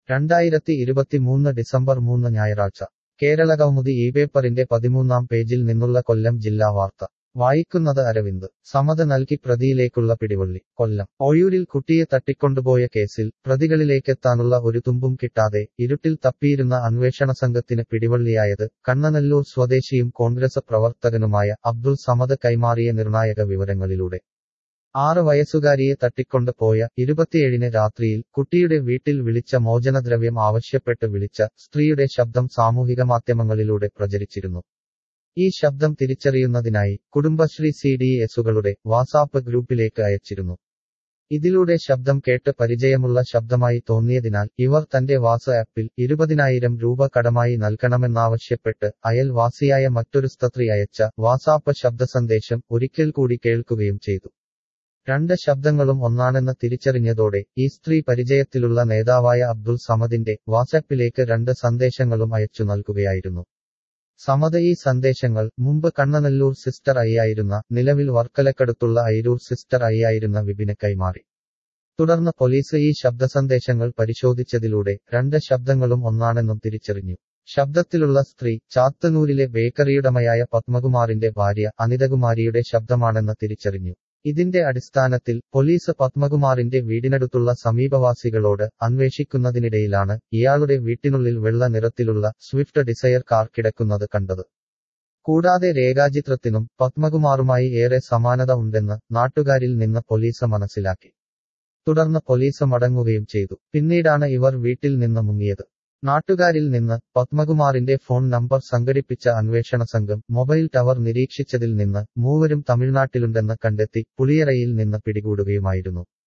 രണ്ടായിരത്തി ഇരുപത്തിമൂന്ന് ഡിസംബർ മൂന്ന് ഞായറാഴ്ച കേരളകൗമുദി ഈ പേപ്പറിന്റെ പതിമൂന്നാം പേജിൽ നിന്നുള്ള കൊല്ലം ജില്ലാ വാർത്ത വായിക്കുന്നത് അരവിന്ദ് സമത നൽകി പ്രതിയിലേക്കുള്ള പിടിവള്ളി കൊല്ലം ഒഴൂരിൽ കുട്ടിയെ തട്ടിക്കൊണ്ടുപോയ കേസിൽ പ്രതികളിലേക്കെത്താനുള്ള ഒരു തുമ്പും കിട്ടാതെ ഇരുട്ടിൽ തപ്പിയിരുന്ന അന്വേഷണ സംഘത്തിന് പിടിവള്ളിയായത് കണ്ണനല്ലൂർ സ്വദേശിയും കോൺഗ്രസ് പ്രവർത്തകനുമായ അബ്ദുൾ സമദ് കൈമാറിയ നിർണായക വിവരങ്ങളിലൂടെ ആറ് വയസ്സുകാരിയെ തട്ടിക്കൊണ്ട് പോയ ഇരുപത്തിയേഴിന് രാത്രിയിൽ കുട്ടിയുടെ വീട്ടിൽ വിളിച്ച മോചനദ്രവ്യം ആവശ്യപ്പെട്ട് വിളിച്ച സ്ത്രീയുടെ ശബ്ദം സാമൂഹിക മാധ്യമങ്ങളിലൂടെ പ്രചരിച്ചിരുന്നു ഈ ശബ്ദം തിരിച്ചറിയുന്നതിനായി കുടുംബശ്രീ സി ഡി എസുകളുടെ വാട്സാപ്പ് ഗ്രൂപ്പിലേക്ക് അയച്ചിരുന്നു ഇതിലൂടെ ശബ്ദം കേട്ട് പരിചയമുള്ള ശബ്ദമായി തോന്നിയതിനാൽ ഇവർ തന്റെ വാട്സ് ആപ്പിൽ ഇരുപതിനായിരം രൂപ കടമായി നൽകണമെന്നാവശ്യപ്പെട്ട് അയൽവാസിയായ മറ്റൊരു സ്ത്രീ അയച്ച വാട്സാപ്പ് ശബ്ദ സന്ദേശം ഒരിക്കൽ കൂടി കേൾക്കുകയും ചെയ്തു രണ്ട് ശബ്ദങ്ങളും ഒന്നാണെന്ന് തിരിച്ചറിഞ്ഞതോടെ ഈ സ്ത്രീ പരിചയത്തിലുള്ള നേതാവായ അബ്ദുൾ സമദിന്റെ വാട്സാപ്പിലേക്ക് രണ്ട് സന്ദേശങ്ങളും അയച്ചു നൽകുകയായിരുന്നു സമദ ഈ സന്ദേശങ്ങൾ മുമ്പ് കണ്ണനല്ലൂർ സിസ്റ്റർ അയ്യായിരുന്ന നിലവിൽ വർക്കലക്കടുത്തുള്ള ഐരൂർ സിസ്റ്റർ അയ്യായിരുന്ന വിപിന് കൈമാറി തുടർന്ന് പോലീസ് ഈ ശബ്ദസന്ദേശങ്ങൾ പരിശോധിച്ചതിലൂടെ രണ്ട് ശബ്ദങ്ങളും ഒന്നാണെന്നും തിരിച്ചറിഞ്ഞു ശബ്ദത്തിലുള്ള സ്ത്രീ ചാത്തന്നൂരിലെ ബേക്കറിയുടമയായ പത്മകുമാറിന്റെ ഭാര്യ അനിതകുമാരിയുടെ ശബ്ദമാണെന്ന് തിരിച്ചറിഞ്ഞു ഇതിന്റെ അടിസ്ഥാനത്തിൽ പോലീസ് പത്മകുമാറിന്റെ വീടിനടുത്തുള്ള സമീപവാസികളോട് അന്വേഷിക്കുന്നതിനിടയിലാണ് ഇയാളുടെ വീട്ടിനുള്ളിൽ വെള്ള നിറത്തിലുള്ള സ്വിഫ്റ്റ് ഡിസയർ കാർ കിടക്കുന്നത് കണ്ടത് കൂടാതെ രേഖാചിത്രത്തിനും പത്മകുമാറുമായി ഏറെ സമാനത ഉണ്ടെന്ന് നാട്ടുകാരിൽ നിന്ന് പോലീസ് മനസ്സിലാക്കി തുടർന്ന് പോലീസ് മടങ്ങുകയും ചെയ്തു പിന്നീടാണ് ഇവർ വീട്ടിൽ നിന്ന് മുങ്ങിയത് നാട്ടുകാരിൽ നിന്ന് പത്മകുമാറിന്റെ ഫോൺ നമ്പർ സംഘടിപ്പിച്ച അന്വേഷണ സംഘം മൊബൈൽ ടവർ നിരീക്ഷിച്ചതിൽ നിന്ന് മൂവരും തമിഴ്നാട്ടിലുണ്ടെന്ന് കണ്ടെത്തി പുളിയറയിൽ നിന്ന് പിടികൂടുകയുമായിരുന്നു